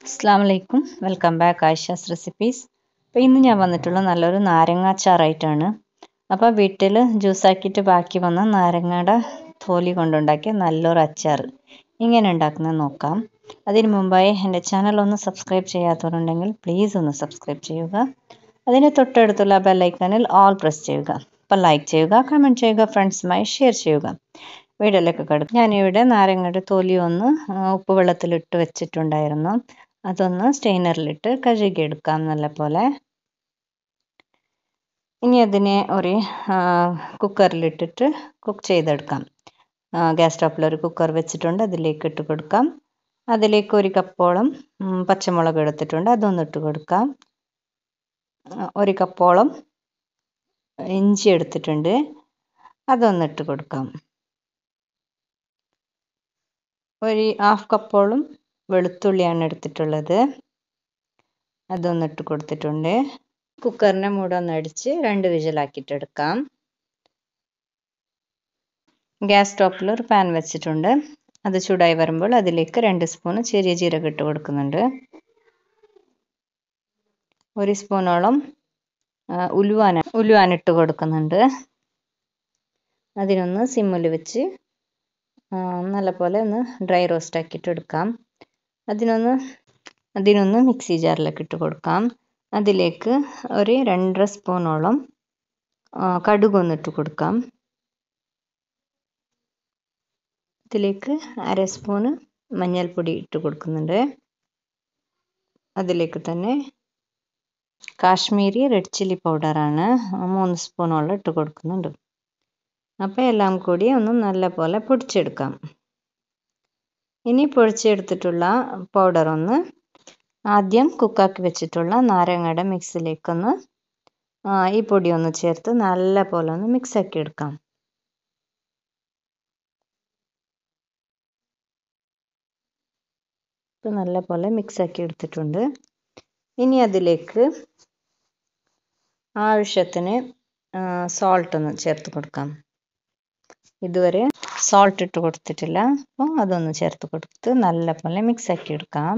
അസ്സാം വലൈക്കും welcome back ആയിഷാസ് recipes അപ്പോൾ ഇന്ന് ഞാൻ വന്നിട്ടുള്ള നല്ലൊരു നാരങ്ങാച്ചാറായിട്ടാണ് അപ്പോൾ വീട്ടിൽ ജ്യൂസാക്കിയിട്ട് ബാക്കി വന്ന നാരങ്ങയുടെ തോലി കൊണ്ടുണ്ടാക്കിയ നല്ലൊരു അച്ചാർ ഇങ്ങനെ ഉണ്ടാക്കുന്നത് നോക്കാം അതിന് മുമ്പായി എൻ്റെ ചാനൽ ഒന്ന് സബ്സ്ക്രൈബ് ചെയ്യാത്തവരുണ്ടെങ്കിൽ പ്ലീസ് ഒന്ന് സബ്സ്ക്രൈബ് ചെയ്യുക അതിന് തൊട്ടടുത്തുള്ള ബെല്ലൈക്കണിൽ ഓൾ പ്രസ് ചെയ്യുക അപ്പോൾ ലൈക്ക് ചെയ്യുക കമൻറ്റ് ചെയ്യുക ഫ്രണ്ട്സുമായി ഷെയർ ചെയ്യുക വീഡിയോയിലേക്ക് കിടക്കും ഞാനിവിടെ നാരങ്ങയുടെ തൊലി ഒന്ന് ഉപ്പ് വെള്ളത്തിലിട്ട് വെച്ചിട്ടുണ്ടായിരുന്നു അതൊന്ന് സ്റ്റെയിനറിലിട്ട് കഴുകിയെടുക്കാം നല്ല പോലെ ഇനി അതിനെ ഒരു കുക്കറിലിട്ടിട്ട് കുക്ക് ചെയ്തെടുക്കാം ഗ്യാസ് സ്റ്റോപ്പിൽ ഒരു കുക്കർ വെച്ചിട്ടുണ്ട് അതിലേക്ക് ഇട്ട് കൊടുക്കാം അതിലേക്ക് ഒരു കപ്പോളം പച്ചമുളക് എടുത്തിട്ടുണ്ട് അതൊന്ന് ഇട്ട് കൊടുക്കാം ഒരു കപ്പോളം ഇഞ്ചി എടുത്തിട്ടുണ്ട് അതൊന്ന് ഇട്ട് കൊടുക്കാം ഒരു ഹാഫ് കപ്പോളം വെളുത്തുള്ളിയാണ് എടുത്തിട്ടുള്ളത് അതൊന്ന് ഇട്ട് കൊടുത്തിട്ടുണ്ട് കുക്കറിനെ മൂടൊന്ന് അടിച്ച് രണ്ട് വിജിലാക്കിയിട്ടെടുക്കാം ഗ്യാസ് സ്റ്റോപ്പിൽ ഒരു പാൻ വെച്ചിട്ടുണ്ട് അത് ചൂടായി വരുമ്പോൾ അതിലേക്ക് രണ്ട് സ്പൂൺ ചെറിയ ജീരകം ഇട്ട് കൊടുക്കുന്നുണ്ട് ഒരു സ്പൂണോളം ഉലുവാന ഉലുവാൻ ഇട്ട് കൊടുക്കുന്നുണ്ട് അതിനൊന്ന് സിമ്മിൽ വെച്ച് നല്ലപോലെ ഒന്ന് ഡ്രൈ റോസ്റ്റ് ആക്കിയിട്ട് എടുക്കാം അതിനൊന്ന് അതിനൊന്ന് മിക്സി ജാറിലേക്ക് ഇട്ട് കൊടുക്കാം അതിലേക്ക് ഒരു രണ്ടര സ്പൂണോളം കടുകൊന്നിട്ട് കൊടുക്കാം ഇതിലേക്ക് അര സ്പൂണ് മഞ്ഞൾപ്പൊടി ഇട്ട് കൊടുക്കുന്നുണ്ട് അതിലേക്ക് തന്നെ കാശ്മീരി റെഡ് ചില്ലി പൗഡറാണ് മൂന്ന് സ്പൂണോളം ഇട്ട് കൊടുക്കുന്നുണ്ട് അപ്പോൾ എല്ലാം കൂടി ഒന്ന് നല്ലപോലെ പൊടിച്ചെടുക്കാം ഇനി പൊടിച്ചെടുത്തിട്ടുള്ള പൗഡർ ഒന്ന് ആദ്യം കുക്കാക്കി വെച്ചിട്ടുള്ള നാരങ്ങയുടെ മിക്സിലേക്കൊന്ന് ഈ പൊടി ഒന്ന് ചേർത്ത് നല്ല പോലെ ഒന്ന് മിക്സ് ആക്കി എടുക്കാം ഇപ്പം നല്ല പോലെ മിക്സ് ആക്കി എടുത്തിട്ടുണ്ട് ഇനി അതിലേക്ക് ആവശ്യത്തിന് സോൾട്ട് ഒന്ന് ചേർത്ത് കൊടുക്കാം ഇതുവരെ സോൾട്ട് ഇട്ട് കൊടുത്തിട്ടില്ല അപ്പോൾ അതൊന്ന് ചേർത്ത് കൊടുത്ത് നല്ല പോലെ മിക്സ് ആക്കി എടുക്കാം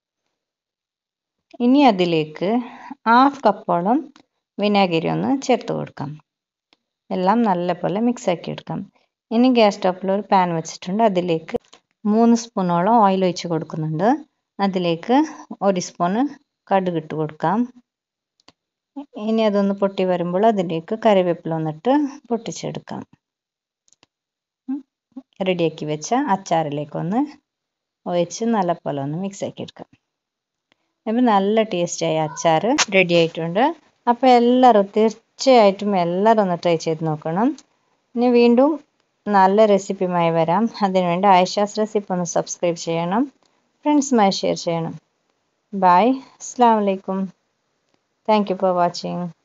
ഇനി അതിലേക്ക് ഹാഫ് കപ്പോളം വിനാഗിരി ഒന്ന് ചേർത്ത് കൊടുക്കാം എല്ലാം നല്ല പോലെ മിക്സ് ആക്കി എടുക്കാം ഇനി ഗ്യാസ് സ്റ്റോപ്പിൽ ഒരു പാൻ വെച്ചിട്ടുണ്ട് അതിലേക്ക് മൂന്ന് സ്പൂണോളം ഓയിൽ ഒഴിച്ച് കൊടുക്കുന്നുണ്ട് അതിലേക്ക് ഒരു സ്പൂണ് കടുക് ഇട്ട് കൊടുക്കാം ഇനി അതൊന്ന് പൊട്ടി വരുമ്പോൾ അതിലേക്ക് കറിവേപ്പില ഒന്നിട്ട് പൊട്ടിച്ചെടുക്കാം റെഡിയാക്കി വെച്ച അച്ചാറിലേക്കൊന്ന് ഒഴിച്ച് നല്ലപോലെ ഒന്ന് മിക്സ് ആക്കി എടുക്കാം അപ്പം നല്ല ടേസ്റ്റിയായ അച്ചാർ റെഡി ആയിട്ടുണ്ട് അപ്പോൾ എല്ലാവരും തീർച്ചയായിട്ടും എല്ലാവരും ഒന്ന് ട്രൈ ചെയ്ത് നോക്കണം ഇനി വീണ്ടും നല്ല റെസിപ്പിയുമായി വരാം അതിനുവേണ്ടി ആയിഷാസ് റെസിപ്പി ഒന്ന് സബ്സ്ക്രൈബ് ചെയ്യണം ഫ്രണ്ട്സുമായി ഷെയർ ചെയ്യണം ബായ് അസ്സാം വലൈക്കും താങ്ക് യു ഫോർ വാച്ചിങ്